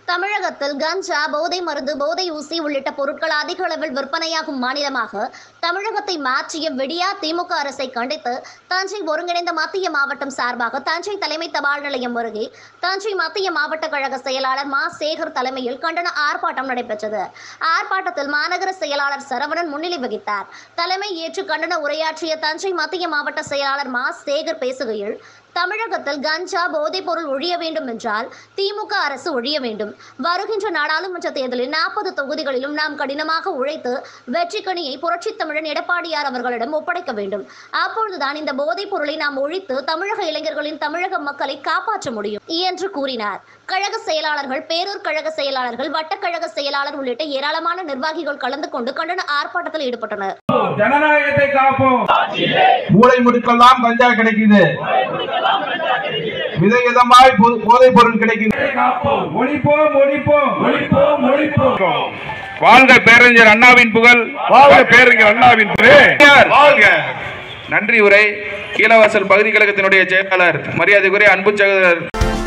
தமிழகத்தில் கஞ்சா போதை மருந்து போதை ஊசி உள்ளிட்ட பொருட்கள் அதிக அளவில் விற்பனையாகும் மாநிலமாக தமிழகத்தை மாற்றிய விடியா திமுக அரசை கண்டித்து தஞ்சை ஒருங்கிணைந்த மத்திய மாவட்டம் சார்பாக தஞ்சை தலைமை தபால் நிலையம் அருகே தஞ்சை மத்திய மாவட்ட கழக செயலாளர் மா சேகர் தலைமையில் கண்டன ஆர்ப்பாட்டம் நடைபெற்றது ஆர்ப்பாட்டத்தில் மாநகர செயலாளர் சரவணன் முன்னிலை வகித்தார் தலைமை ஏற்று கண்டன உரையாற்றிய தஞ்சை மத்திய மாவட்ட செயலாளர் மா சேகர் பேசுகையில் தமிழகத்தில் கஞ்சா போதைப் பொருள் ஒழிய வேண்டும் என்றால் திமுக அரசு ஒழிய வேண்டும் வருகின்ற நாடாளுமன்ற தேர்தலில் நாற்பது தொகுதிகளிலும் நாம் கடினமாக உழைத்து வெற்றிக்கணியை புரட்சித் தமிழன் எடப்பாடியார் அவர்களிடம் ஒப்படைக்க வேண்டும் அப்பொழுதுதான் இந்த போதைப் பொருளை நாம் ஒழித்து தமிழக இளைஞர்களின் தமிழக மக்களை காப்பாற்ற முடியும் என்று கூறினார் கழக செயலாளர்கள் பேரூர் கழக செயலாளர்கள் வட்டக்கழக செயலாளர் உள்ளிட்ட ஏராளமான நிர்வாகிகள் கலந்து கொண்டு கண்டன ஆர்ப்பாட்டத்தில் ஈடுபட்டனர் ஜனநாயகத்தை காப்போம் மூளை முடுக்கெல்லாம் கஞ்சா கிடைக்குது விதவிதமாய் போ- போதைப் பொருள் கிடைக்குது காப்போம் ஒழிப்போம் ஒழிப்போம் ஒழிப்போம் ஒழிப்போம் வாழ்க பேரறிஞர் அண்ணாவின் புகழ் வாழ்க பேரறிஞர் அண்ணாவின் பெரியார். வாழ்க நன்றி உரை கீழவாசல் பகுதி கழகத்தினுடைய செயலாளர் மரியாதைக்குரிய அன்பு சகோதரர்